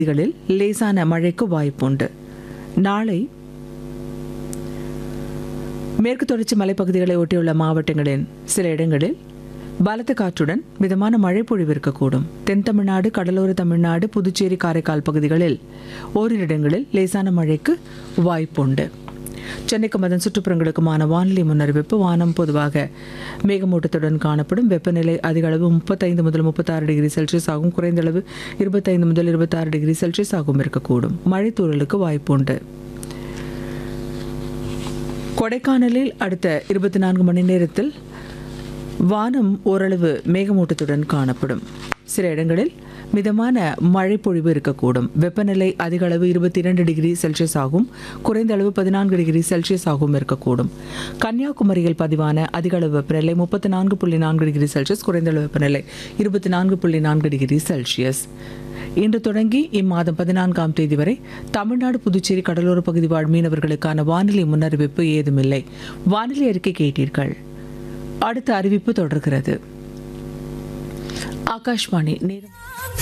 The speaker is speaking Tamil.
பகுதிகளில் லேசான மழைக்கு வாய்ப்புண்டு நாளை மேற்கு தொடர்ச்சி மலைப்பகுதிகளை ஒட்டியுள்ள மாவட்டங்களின் சில இடங்களில் பலத்த காற்றுடன் மிதமான மழை பொழிவு இருக்கக்கூடும் தென் தமிழ்நாடு கடலோர தமிழ்நாடு புதுச்சேரி காரைக்கால் பகுதிகளில் ஓரிரு இடங்களில் லேசான மழைக்கு வாய்ப்புண்டு சென்னைக்கும் அதன் சுற்றுப்புறங்களுக்குமான வானிலை முன்னறிவிப்பு வானம் பொதுவாக மேகமூட்டத்துடன் காணப்படும் வெப்பநிலை அதிக அளவு முப்பத்தைந்து முதல் முப்பத்தாறு டிகிரி செல்சியஸ் ஆகும் குறைந்த அளவு இருபத்தைந்து முதல் இருபத்தாறு டிகிரி செல்சியஸ் ஆகும் இருக்கக்கூடும் மழை தூறலுக்கு வாய்ப்புண்டு கொடைக்கானலில் அடுத்த இருபத்தி நான்கு மணி நேரத்தில் வானம் ஓரளவு மேகமூட்டத்துடன் காணப்படும் சில இடங்களில் மிதமான மழை பொழிவு இருக்கக்கூடும் வெப்பநிலை அதிக அளவு இருபத்தி இரண்டு டிகிரி செல்சியஸ் ஆகும் குறைந்த அளவு பதினான்கு டிகிரி செல்சியஸ் ஆகவும் இருக்கக்கூடும் கன்னியாகுமரியில் பதிவான அதிக அளவு வெப்பநிலை முப்பத்தி நான்கு புள்ளி நான்கு டிகிரி செல்சியஸ் குறைந்த அளவு வெப்பநிலை இருபத்தி நான்கு புள்ளி நான்கு டிகிரி செல்சியஸ் இன்று தொடங்கி இம்மாதம் பதினான்காம் தேதி வரை தமிழ்நாடு புதுச்சேரி கடலோர பகுதி வாழ் மீனவர்களுக்கான வானிலை முன்னறிவிப்பு ஏதுமில்லை வானிலை அறிக்கை கேட்டீர்கள் அடுத்த அறிவிப்பு தொடர்கிறது ஆகாஷ்வாணி நேரம்